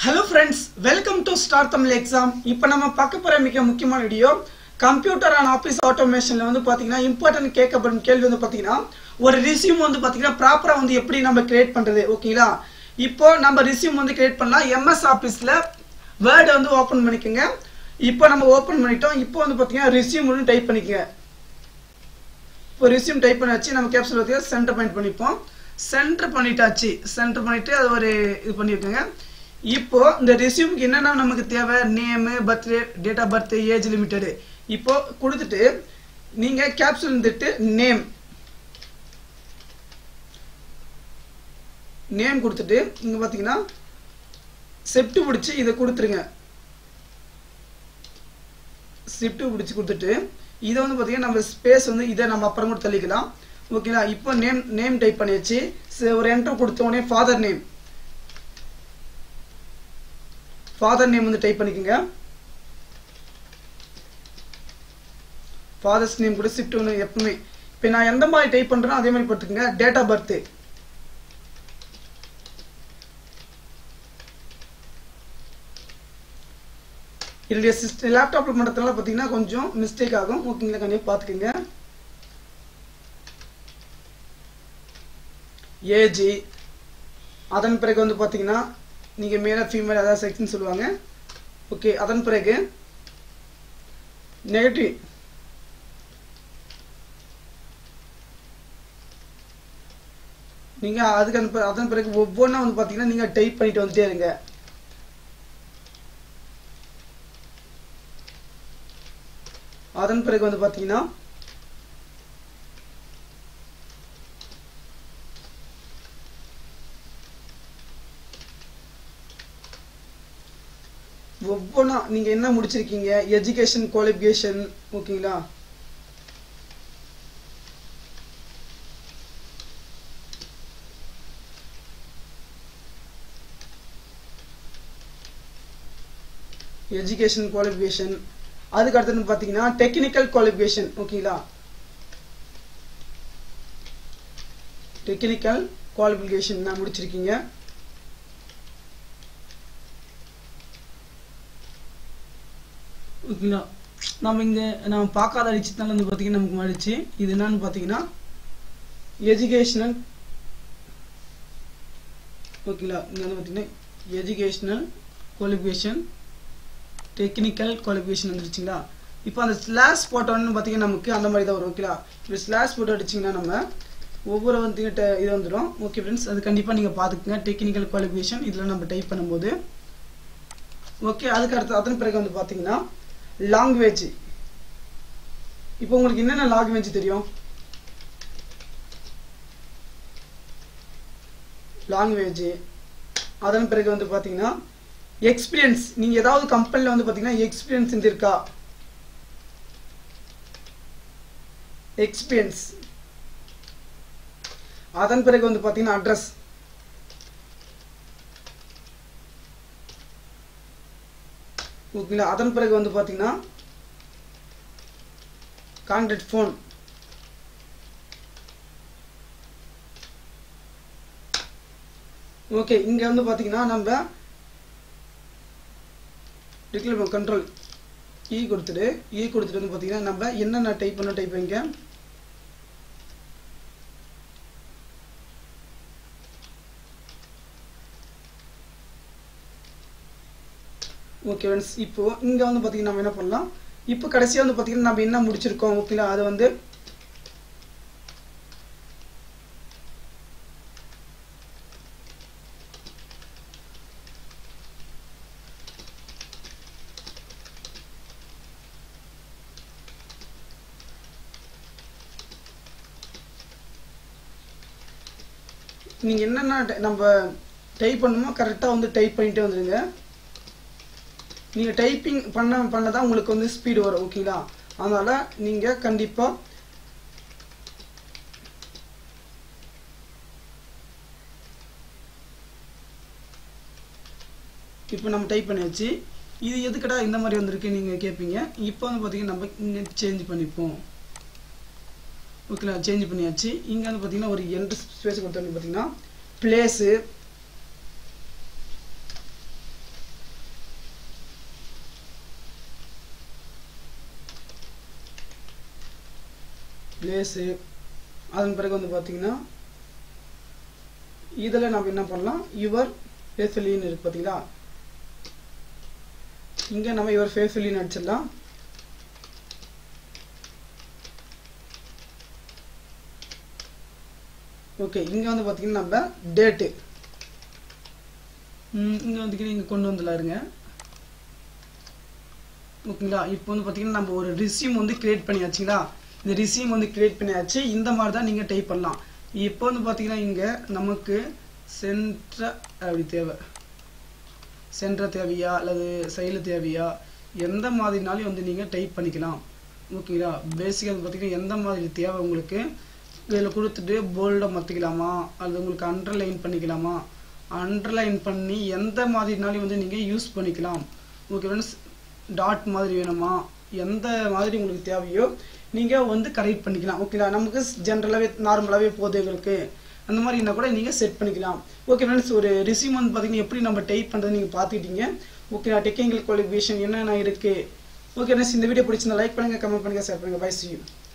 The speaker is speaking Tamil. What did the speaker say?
hello friends welcome to star Tamil exam இப்போ நம்ம பார்க்க போகிற மிக முக்கியமான வீடியோ கம்ப்யூட்டர் அண்ட் ஆஃபீஸ் ஆட்டோமேஷனில் வந்து பார்த்தீங்கன்னா இம்பார்ட்டன்ட் கேட்கப்படும் கேள்வி வந்து பார்த்தீங்கன்னா ஒரு ரிசியூம் வந்து பார்த்தீங்கன்னா ப்ராப்பராக வந்து எப்படி நம்ம கிரியேட் பண்ணுறது ஓகேங்களா இப்போ நம்ம ரிசியூம் வந்து கிரியேட் பண்ணலாம் எம்எஸ் ஆஃபீஸில் வேர்டை வந்து ஓப்பன் பண்ணிக்கோங்க இப்போ நம்ம ஓப்பன் பண்ணிட்டோம் இப்போ வந்து பார்த்தீங்கன்னா ரிசியூம் வந்து டைப் பண்ணிக்கங்க இப்போ ரிசியூம் டைப் பண்ணியாச்சு நம்ம கேப்சல் பார்த்தீங்கன்னா சென்டர் பாயிண்ட் பண்ணிப்போம் சென்டர் பண்ணிட்டாச்சு சென்டர் பண்ணிட்டு அது ஒரு இது பண்ணியிருக்கோங்க இப்போ இந்த ரெசியூம்க்கு என்னென்ன நமக்கு தேவை name birthday date of birth age limited இப்போ கொடுத்துட்டு நீங்க கேப்சூல் இருந்துட்டு நேம் நேம் கொடுத்துட்டு இங்க பாத்தீங்கன்னா செப்ட் பிடிச்சி இதை கொடுத்துருங்க ஷிஃப்ட் பிடிச்சி கொடுத்துட்டு இதை வந்து பார்த்தீங்கன்னா நம்ம ஸ்பேஸ் வந்து இதை நம்ம அப்புறம் கூட தள்ளிக்கலாம் ஓகேங்களா இப்போ நேம் நேம் டைப் பண்ணியாச்சு சரி, ஒரு என்டர் கொடுத்த உடனே ஃபாதர் நேம் ஃபாதர் நேம் வந்து டைப் பண்ணிக்கோங்க ஃபாதர்ஸ் நேம் கூட ஷிஃப்ட் ஒன்று எப்பவுமே இப்போ நான் எந்த மாதிரி டைப் பண்ணுறேனோ அதே மாதிரி பார்த்துக்கோங்க டேட் ஆஃப் பர்த் என்னுடைய சிஸ்டம் லேப்டாப்பில் பண்ணுறதுனால பார்த்தீங்கன்னா கொஞ்சம் மிஸ்டேக் ஆகும் ஓகேங்களா கண்டிப்பாக பார்த்துக்கோங்க ஏஜ் அதன் பிறகு வந்து பார்த்தீங்கன்னா நீங்கள் மேலே ஃபீமேல் அதாவது செக்ஸ்னு சொல்லுவாங்க ஓகே அதன் பிறகு நெகட்டிவ் நீங்கள் அதுக்கு அந்த பிற- அதன் பிறகு ஒவ்வொன்றா வந்து பார்த்தீங்கன்னா நீங்கள் டைப் பண்ணிட்டு வந்துட்டே இருங்க அதன் பிறகு வந்து பார்த்தீங்கன்னா ஒவ்வொன்றா நீங்கள் என்ன முடிச்சிருக்கீங்க எஜுகேஷன் குவாலிஃபிகேஷன் ஓகேங்களா எஜுகேஷன் குவாலிஃபிகேஷன் அதுக்கு அடுத்தது பார்த்தீங்கன்னா டெக்னிக்கல் குவாலிஃபிகேஷன் ஓகேங்களா டெக்னிக்கல் குவாலிஃபிகேஷன் நான் முடிச்சிருக்கீங்க ஓகேங்களா நம்ம இங்கே நம்ம பார்க்காத அடிச்சதுனால வந்து பார்த்தீங்கன்னா நமக்கு மாறிடுச்சு இது என்னன்னு பார்த்தீங்கன்னா எஜுகேஷனல் ஓகேங்களா இங்கே வந்து பார்த்தீங்கன்னா எஜுகேஷனல் குவாலிஃபிகேஷன் டெக்னிக்கல் குவாலிஃபிகேஷன் வந்துருச்சுங்களா இப்போ அந்த ஸ்லாஷ் போட்டோன்னு பார்த்தீங்கன்னா நமக்கு அந்த மாதிரி தான் வரும் ஓகேங்களா இப்போ ஸ்லாஷ் போட்டு அடிச்சிங்கன்னா நம்ம ஒவ்வொரு வந்து இது வந்துடும் ஓகே ஃப்ரெண்ட்ஸ் அது கண்டிப்பாக நீங்கள் பார்த்துக்குங்க டெக்னிக்கல் குவாலிஃபிகேஷன் இதில் நம்ம டைப் பண்ணும்போது ஓகே அதுக்கு அடுத்து அதன் பிறகு வந்து பார்த்தீங்கன்னா லாங்குவேஜ் இப்போ உங்களுக்கு என்னென்ன லாங்குவேஜ் தெரியும் லாங்குவேஜ் அதன் பிறகு வந்து பார்த்தீங்கன்னா எக்ஸ்பீரியன்ஸ் நீங்கள் ஏதாவது கம்பெனியில் வந்து பார்த்தீங்கன்னா எக்ஸ்பீரியன்ஸ் இருக்கா எக்ஸ்பீரியன்ஸ் அதன் பிறகு வந்து பார்த்தீங்கன்னா அட்ரஸ் ஓகேங்களா அதன் பிறகு வந்து பார்த்தீங்கன்னா கான்டாக்ட் ஃபோன் ஓகே இங்கே வந்து பார்த்தீங்கன்னா நம்ம டிக்ளேர் கண்ட்ரோல் இ கொடுத்துட்டு இ கொடுத்துட்டு வந்து பார்த்தீங்கன்னா நம்ம என்னென்ன டைப் பண்ண டைப் பண்ணிக்க ஓகே ஃப்ரெண்ட்ஸ் இப்போ இங்கே வந்து பார்த்தீங்கன்னா நம்ம என்ன பண்ணலாம் இப்போ கடைசியாக வந்து பார்த்தீங்கன்னா நம்ம என்ன முடிச்சிருக்கோம் ஓகேங்களா அது வந்து நீங்கள் என்னென்ன ட- நம்ம டைப் பண்ணுமோ கரெக்டாக வந்து டைப் பண்ணிட்டே வந்துடுங்க நீங்கள் டைப்பிங் பண்ண பண்ண தான் உங்களுக்கு வந்து ஸ்பீடு வரும் ஓகேங்களா அதனால் நீங்கள் கண்டிப்பாக இப்போ நம்ம டைப் பண்ணியாச்சு இது எதுக்குடா இந்த மாதிரி வந்திருக்கு நீங்கள் கேட்பீங்க இப்போ வந்து பார்த்தீங்கன்னா நம்ம இங்கே சேஞ்ச் பண்ணிப்போம் ஓகேங்களா சேஞ்ச் பண்ணியாச்சு இங்கே வந்து பார்த்தீங்கன்னா ஒரு எண்ட் ஸ்பேஸ் கொடுத்தோன்னு பார்த்தீங்கன்னா பிளேஸு பிளேஸு அதன் பிறகு வந்து பார்த்தீங்கன்னா இதில் நம்ம என்ன பண்ணலாம் யுவர் ஃபேஸ்ஃபுல்லின்னு இருக்கு பார்த்தீங்களா இங்கே நம்ம யுவர் ஃபேஸ்ஃபுல்லின்னு அடிச்சிடலாம் ஓகே இங்கே வந்து பார்த்தீங்கன்னா நம்ம டேட்டு இங்கே வந்து இங்கே கொண்டு வந்துடலாம் இருங்க ஓகேங்களா இப்போ வந்து பார்த்தீங்கன்னா நம்ம ஒரு ரிசியூம் வந்து கிரியேட் பண்ணியாச்சுங்களா இந்த ரிசியூம் வந்து கிரியேட் பண்ணியாச்சு இந்த மாதிரி தான் நீங்கள் டைப் பண்ணலாம் இப்போ வந்து பார்த்தீங்கன்னா இங்கே நமக்கு சென்ட்ர அப்படி தேவை சென்ட்ர தேவையா அல்லது சைடில் தேவையா எந்த மாதிரினாலும் வந்து நீங்கள் டைப் பண்ணிக்கலாம் ஓகேங்களா பேசிக்காக வந்து பார்த்தீங்கன்னா எந்த மாதிரி தேவை உங்களுக்கு இதில் கொடுத்துட்டு போல்டை மாற்றிக்கலாமா அல்லது உங்களுக்கு அண்டர்லைன் பண்ணிக்கலாமா அண்டர்லைன் பண்ணி எந்த மாதிரினாலும் வந்து நீங்கள் யூஸ் பண்ணிக்கலாம் ஓகே ஃப்ரெண்ட்ஸ் டாட் மாதிரி வேணுமா எந்த மாதிரி உங்களுக்கு தேவையோ நீங்கள் வந்து கரெக்ட் பண்ணிக்கலாம் ஓகேங்களா நமக்கு ஜென்ரலாகவே நார்மலாகவே போதும் எங்களுக்கு அந்த மாதிரி இருந்தால் கூட நீங்கள் செட் பண்ணிக்கலாம் ஓகே ஃப்ரெண்ட்ஸ் ஒரு ரிசீவ் வந்து பார்த்தீங்கன்னா எப்படி நம்ம டைப் பண்ணுறது நீங்கள் பார்த்துக்கிட்டீங்க ஓகே டெக்னிக்கல் குவாலிஃபிகேஷன் என்னென்ன இருக்குது ஓகே ஃப்ரெண்ட்ஸ் இந்த வீடியோ பிடிச்சிருந்தா லைக் பண்ணுங்கள் கமெண்ட் பண்ணுங்கள் ஷேர் பண்ணுங்கள் பை சி யூ